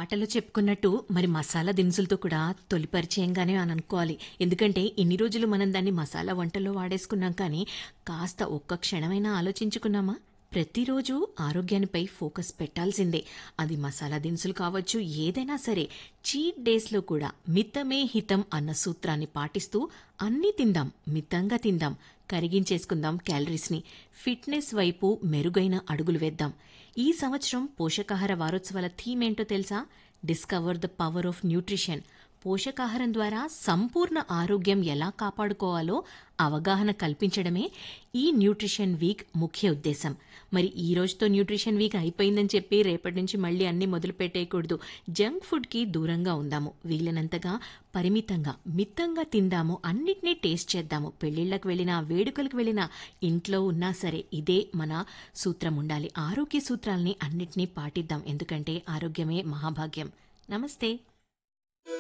పాటలో చెప్పుకున్నట్టు మరి మసాలా దినుసులతో కూడా తొలి పరిచయంగానే అని అనుకోవాలి ఎందుకంటే ఇన్ని రోజులు మనం దాన్ని మసాలా వంటల్లో వాడేసుకున్నాం కానీ కాస్త ఒక్క క్షణమైనా ఆలోచించుకున్నామా ప్రతిరోజు ఆరోగ్యానిపై ఫోకస్ పెట్టాల్సిందే అది మసాలా దినుసులు కావచ్చు ఏదైనా సరే చీట్ డేస్లో కూడా మితమే హితం అన్న సూత్రాన్ని పాటిస్తూ అన్నీ తిందాం మితంగా తిందాం కరిగించేసుకుందాం క్యాలరీస్ని ఫిట్నెస్ వైపు మెరుగైన అడుగులు వేద్దాం ఈ సంవత్సరం పోషకాహార వారోత్సవాల థీమ్ ఏంటో తెలుసా discover the power of nutrition పోషకాహారం ద్వారా సంపూర్ణ ఆరోగ్యం ఎలా కాపాడుకోవాలో అవగాహన కల్పించడమే ఈ న్యూట్రిషన్ వీక్ ముఖ్య ఉద్దేశం మరి ఈ రోజుతో న్యూట్రిషన్ వీక్ అయిపోయిందని చెప్పి రేపటి నుంచి మళ్ళీ అన్ని మొదలు పెట్టేయకూడదు జంక్ ఫుడ్కి దూరంగా ఉందాము వీలైనంతగా పరిమితంగా మితంగా తిందాము అన్నిటినీ టేస్ట్ చేద్దాము పెళ్లిళ్లకు వెళ్ళినా వేడుకలకు వెళ్ళినా ఇంట్లో ఉన్నా సరే ఇదే మన సూత్రం ఉండాలి ఆరోగ్య సూత్రాల్ని అన్నిటినీ పాటిద్దాం ఎందుకంటే ఆరోగ్యమే మహాభాగ్యం నమస్తే